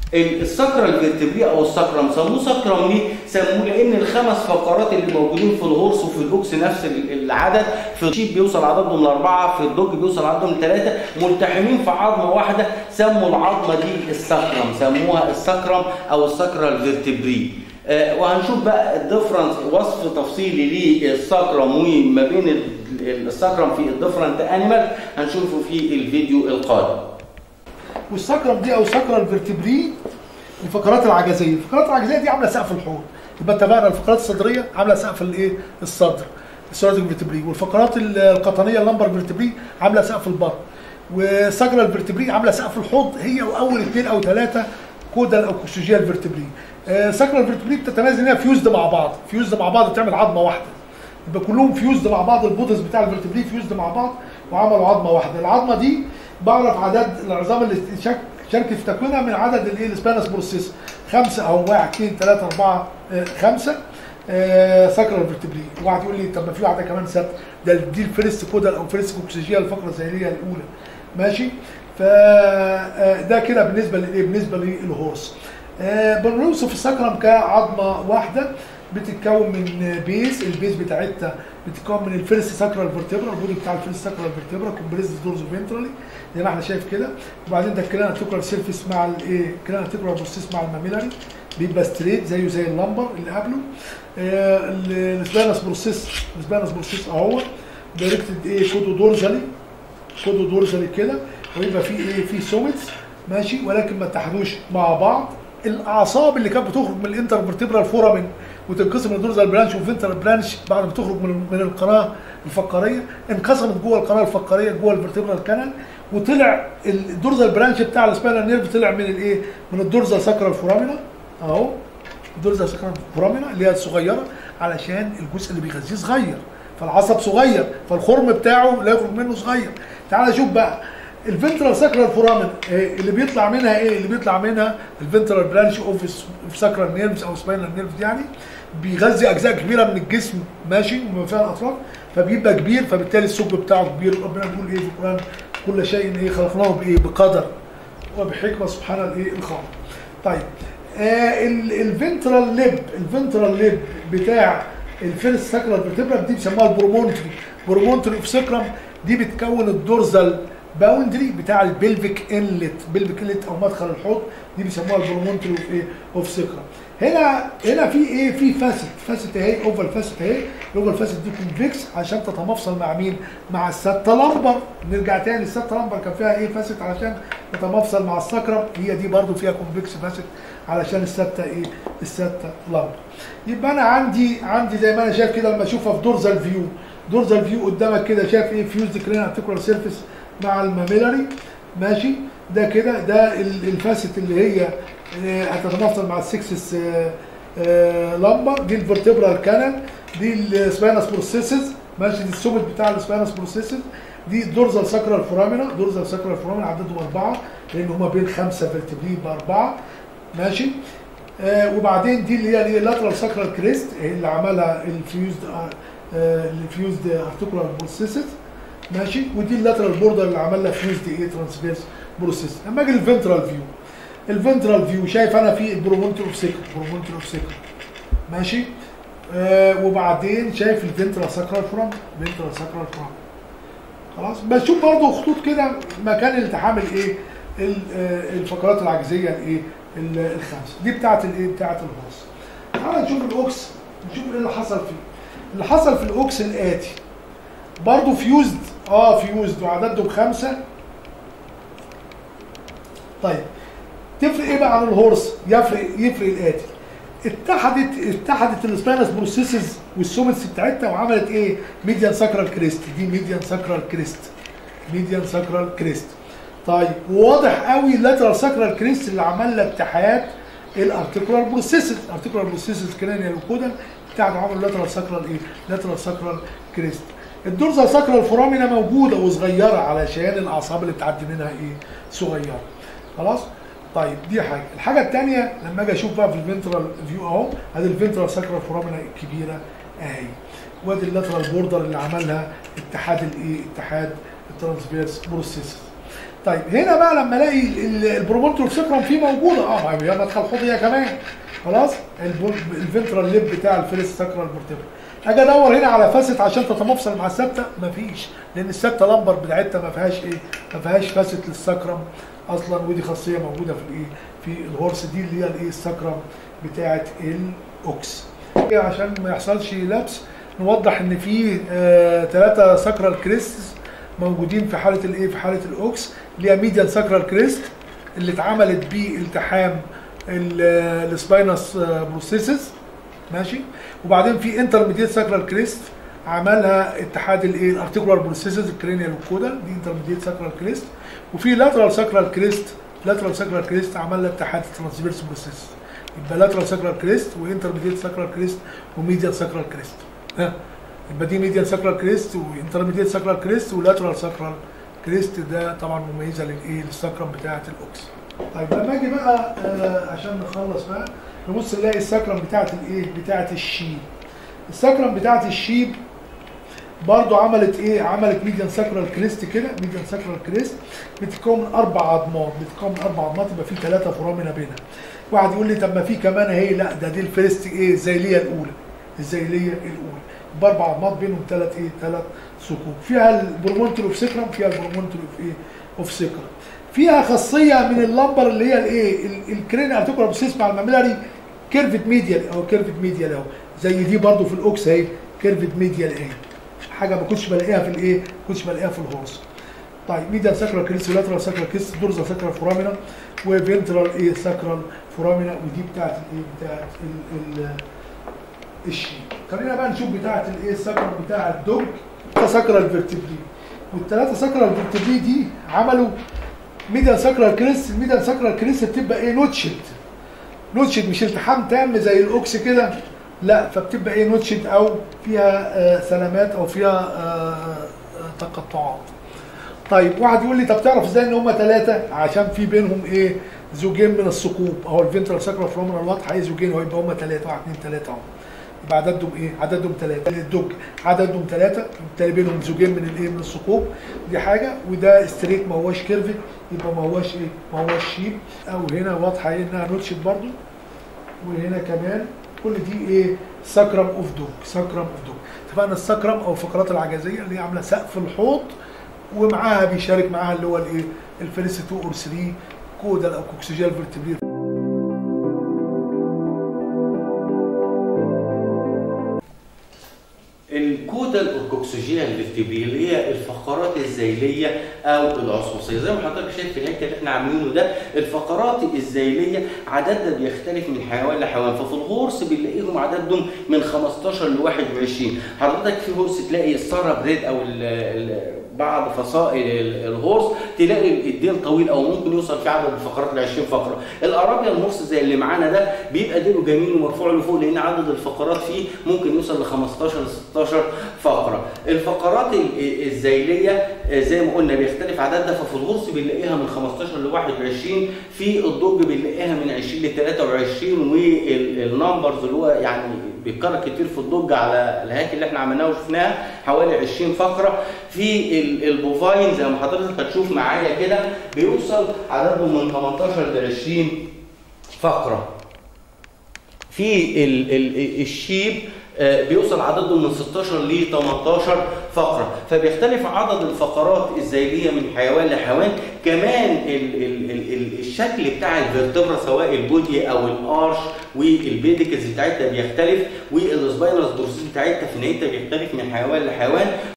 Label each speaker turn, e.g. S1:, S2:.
S1: السكرة الفيرتبري او السكرم سموه سكرم ليه؟ سموه لان الخمس فقرات اللي موجودين في الهورس وفي الاوكس نفس العدد في الشيب بيوصل عددهم لاربعه في الدوج بيوصل عددهم لثلاثه ملتحمين في عظمه واحده سموا العظمه دي السكرم سموها السكرم او السكرة الفيرتبري آه وهنشوف بقى الديفرنس وصف تفصيلي للسكرم وما بين السكرم في الديفرنت انيمال هنشوفه في الفيديو القادم
S2: والسكرم دي او سكرة الفرتبري الفقرات العجزيه الفقرات العجزيه دي عامله سقف الحوض يبقى اتفقنا الفقرات الصدريه عامله سقف الايه الصدر السوراتيك فيرتبري والفقرات القطنيه اللمبر فيرتبري عامله سقف البطن والسكرة الفرتبري عامله سقف الحوض هي واول اثنين او ثلاثه كودال او كوشوجيال فيرتبري سكرة الفيرتبري بتتميز ان هي فيوزد مع بعض فيوزد مع بعض بتعمل عظمه واحده يبقى كلهم فيوزد مع بعض البودز بتاع الفيرتبري فيوزد مع بعض وعملوا عظمه واحده العظمه دي بعرف عدد العظام اللي شك شارك في تكوينها من عدد الايه السبانس بروسيس خمسه او واحد اثنين ثلاثه اربعه آه خمسه آه سكرال فيرتبري واحد يقول لي طب ما في واحده كمان ست ده دي الفيرست كودال او فيرست كوكسيجيا الفقره الزهريه الاولى ماشي فده كده بالنسبه لايه بالنسبه للهورس آه بنوصف السكرم كعظمه واحده بتتكون من بيز البيز بتاعتها بتتكون من الفيرست ساكرال فيرتبرا البودي بتاع الفيرست ساكرال فيرتبرا كومبريس دورزو فينترالي زي ما احنا شايف كده وبعدين ده الكلانا تيكولار سيرفيس مع الايه الكلانا تيكولار بروسيس مع الماميلاري بيبقى ستريت زيه زي اللمبر اللي قبله آه السبانس بروسيس السبانس بروسيس اهو دايركتد ايه كودو دورزالي كودو دورزالي كده ويبقى في ايه في سومتس ماشي ولكن ما اتحدوش مع بعض الاعصاب اللي كانت بتخرج من الانترفرتبرال فورامين وتنقسم لدورزال برانش وفنترال برانش بعد ما تخرج من من القناه الفقريه انقسمت جوه القناه الفقريه جوه الفرتبرال كانال وطلع الدورزال برانش بتاع السباينال نيرف طلع من الايه؟ من الدورزال ساكرال فورامينا اهو الدورزال ساكرال فورامينا اللي هي الصغيره علشان الجزء اللي بيغذيه صغير فالعصب صغير فالخرم بتاعه لا يخرج منه صغير تعال شوف بقى الفنترال ساكرال فورامين اللي بيطلع منها ايه اللي بيطلع منها الفنترال برانش اوف ساكرال نيرفز او سباينال نيرفز يعني بيغذي اجزاء كبيره من الجسم ماشي وما فيها الاطراف فبيبقى كبير فبالتالي الثقب بتاعه كبير ربنا بيقول ايه في القران كل شيء ايه خلقناه بايه بقدر وبحكمه سبحان الايه الخالق طيب آه الفنترال ليب الفنترال ليب بتاع الفيرست ساكرال فيرتبرا دي بيسموها البرومونتري برومونتري اوف سكرم دي بتكون الدورزال باوندري بتاع البلفيك انلت بلفيك انلت او مدخل الحوض دي بيسموها البرومونتري اوف ايه اوف سكرم هنا هنا في ايه في فاسد فاسد اهي اوفال فاسد اهي الاوفال فاسد دي كونفكس عشان تتمفصل مع مين مع السته لمبر نرجع تاني السته لمبر كان فيها ايه فاسد علشان تتمفصل مع السكرم هي دي برضو فيها كونفكس فاسد علشان السته ايه السته لمبر يبقى انا عندي عندي زي ما انا شايف كده لما اشوفها في دورزال فيو دورزال فيو قدامك كده شايف ايه فيوز كلين ارتيكولار سيرفيس مع الماميلاري ماشي ده كده ده الفاسد اللي هي هتتمثل مع السكسس لمبر دي الفرتبرال كانال دي السباينس بروسيسز ماشي دي السوبت بتاع السباينس بروسيسز دي الدورزال ساكرال فورامينا دورزال ساكرال فورامينا عددهم اربعه لان هما بين خمسه فيرتبرين باربعه ماشي آه وبعدين دي اللي هي اللاترال ساكرال كريست اللي عملها الفيوزد الفيوزد ارتيكولار بروسيسز ماشي ودي اللاترال بوردر اللي عملها فيوزد ايه ترانسفيرس بروسيس لما اجي الفنترال فيو الفنترال فيو شايف انا في البرومونتر اوف سيكل برومونتر اوف سيكل ماشي آه وبعدين شايف الفنترال ساكرال فرام فنترال ساكرال فرام خلاص بشوف برضه خطوط كده مكان التحام الايه الفقرات العجزيه الايه الخمسه دي بتاعت الايه بتاعت الهوس تعال نشوف الاوكس نشوف ايه اللي حصل فيه اللي حصل في الاوكس الاتي برضه فيوزد اه فيوزد وعددهم خمسه طيب تفرق ايه بقى عن الهورس يفرق يفرق الاتي اتحدت اتحدت السباينس بروسيسز والسومتس بتاعتها وعملت ايه ميديان ساكرال كريست دي ميديان ساكرال كريست ميديان ساكرال كريست طيب واضح قوي اللاترال ساكرال كريست اللي عمل لها اتحاد الارتيكولار بروسيسز الارتيكولار بروسيسز كرانيال وكودال بتاعت عملوا لاترال ساكرال ايه لاترال ساكرال كريست الدورزال ساكرال فورامينا موجوده وصغيره علشان الاعصاب اللي بتعدي منها ايه صغيره خلاص طيب دي حاجه الحاجه الثانيه لما اجي اشوف بقى في الفنترال فيو اهو ادي الفنترال ساكرال فورامينا الكبيره اهي وادي اللاترال بوردر اللي عملها اتحاد الايه اتحاد الترانسفيرس بروسيس طيب هنا بقى لما الاقي ال- البرومونتور سكرم فيه موجوده اه ما هي مدخل حوضيه كمان خلاص البو- الفنترال ليب بتاع الفيرست ساكرال فيرتبرا اجي ادور هنا على فاسد عشان تتمفصل مع الثابته مفيش لان الثابته لمبر بتاعتها ما فيهاش ايه ما فيهاش فاسد للسكرم اصلا ودي خاصيه موجوده في الايه في الهورس دي اللي هي الايه السكرم بتاعه الاوكس إيه عشان ما يحصلش لبس نوضح ان في ثلاثه ساكرال كريستس موجودين في حاله الايه في حاله الاوكس اللي هي ميديان ساكرال كريست اللي اتعملت بالتحام السباينس بروسيسز ماشي وبعدين في انترميديت ساكرال كريست عملها اتحاد الايه الارتيكولار بروسيسز الكرينيال والكودال دي انترميديت ساكرال كريست وفي لاترال ساكرال كريست لاترال ساكرال كريست عملها اتحاد الترانسفيرس بروسيس يبقى لاترال ساكرال كريست وانترميديت ساكرال كريست وميديان ساكرال كريست ها يبقى دي ميديان ساكرال كريست وانترميديت ساكرال كريست ولاترال ساكرال كريست ده طبعا مميزه للايه للساكرم بتاعه الاوكس طيب لما اجي بقى آه عشان نخلص بقى نبص نلاقي الساكرم بتاعه الايه بتاعه الشيب الساكرم بتاعه الشيب برضو عملت ايه عملت ميديان ساكرال كريست كده ميديان ساكرال كريست بتتكون من اربع عظمات بتتكون من اربع عظمات يبقى في ثلاثه فورامنا بينها واحد يقول لي طب ما في كمان اهي لا ده دي الفيرست ايه الزيليه الاولى الزيليه الاولى يبقى اربع عظمات بينهم ثلاث ايه ثلاث ثقوب فيها البرومونتر اوف سكرم فيها البرومونتر اوف ايه اوف سكرم فيها خاصيه من اللمبر اللي هي الايه الكرين ارتيكولار بروسيس مع الماميلاري كيرفت ميديال او كيرفت ميديال اهو زي دي برضو في الاوكس اهي كيرفت ميديال اهي حاجه ما كنتش بلاقيها في الايه ما كنتش بلاقيها في الهورس طيب ميديال ساكرال كريس ولاترال ساكرال كريس دورزا ساكرال فورامينا وفنترال ايه ساكرال فورامينا ودي بتاعت الايه بتاعت ال ال الشيء خلينا بقى نشوف بتاعت الايه الساكرال بتاع الدوج ساكرال فيرتبري والثلاثه ساكرال فيرتبري دي عملوا ميديال ساكرال كريس الميديال ساكرال كريس بتبقى ايه نوتشد نوتشد مش التحام تام زي الاوكس كده لا فبتبقى ايه نوتشد او فيها آه سلامات او فيها آه آه تقطعات طيب واحد يقول لي طب تعرف ازاي ان هم ثلاثه عشان في بينهم ايه زوجين من الثقوب اهو الفنترال ساكرال فرومنال واضحه هي زوجين اهو يبقى هم ثلاثه واحد اثنين ثلاثه اهو يبقى عددهم ايه؟ عددهم ثلاثه الدوج عددهم ثلاثه بالتالي بينهم زوجين من الايه؟ من الثقوب دي حاجه وده ستريت ما هوش كيرفت يبقى ما هوش ايه؟ ما هوش شيب او هنا واضحه ايه انها نوتشد برضو وهنا كمان كل دي ايه؟ ساكرم اوف دوج ساكرم اوف دوج اتفقنا الساكرم او الفقرات العجزيه اللي هي عامله سقف الحوض ومعاها بيشارك معاها اللي هو الايه؟ الفيرست 2 اور 3 كودال او كوكسيجيال فيرتبري
S1: الكودا الاوركوكسجيه الفيرتبري اللي هي الفقرات الذيليه او العصوصيه زي ما حضرتك شايف في الهيكل اللي احنا عاملينه ده الفقرات الذيليه عددها بيختلف من حيوان لحيوان ففي الغرس بنلاقيهم عددهم من 15 ل 21 حضرتك في هرس تلاقي السارة بريد او ال ال بعض فصائل الهورس تلاقي الديل طويل او ممكن يوصل في عدد الفقرات ل 20 فقره الارابيا المورس زي اللي معانا ده بيبقى ديله جميل ومرفوع لفوق لان عدد الفقرات فيه ممكن يوصل ل 15 ل 16 فقره الفقرات الذيليه زي ما قلنا بيختلف عددها ففي الغرس بنلاقيها من 15 ل 21 في الضج بنلاقيها من 20 ل 23 والنمبرز اللي هو يعني بيتكرر كتير في الضج على الهياكل اللي احنا عملناها وشفناها حوالي 20 فقره في البوفاين زي ما حضرتك هتشوف معايا كده بيوصل عددهم من 18 ل 20 فقره في ال ال الشيب بيوصل عددهم من 16 ل 18 فقره فبيختلف عدد الفقرات الذيليه من حيوان لحيوان كمان ال ال ال الشكل بتاع الفرتبرا سواء البودي او الارش والبيديكلز بتاعتها بيختلف والسباينس دورسيس بتاعتها في نهايتها بيختلف من حيوان لحيوان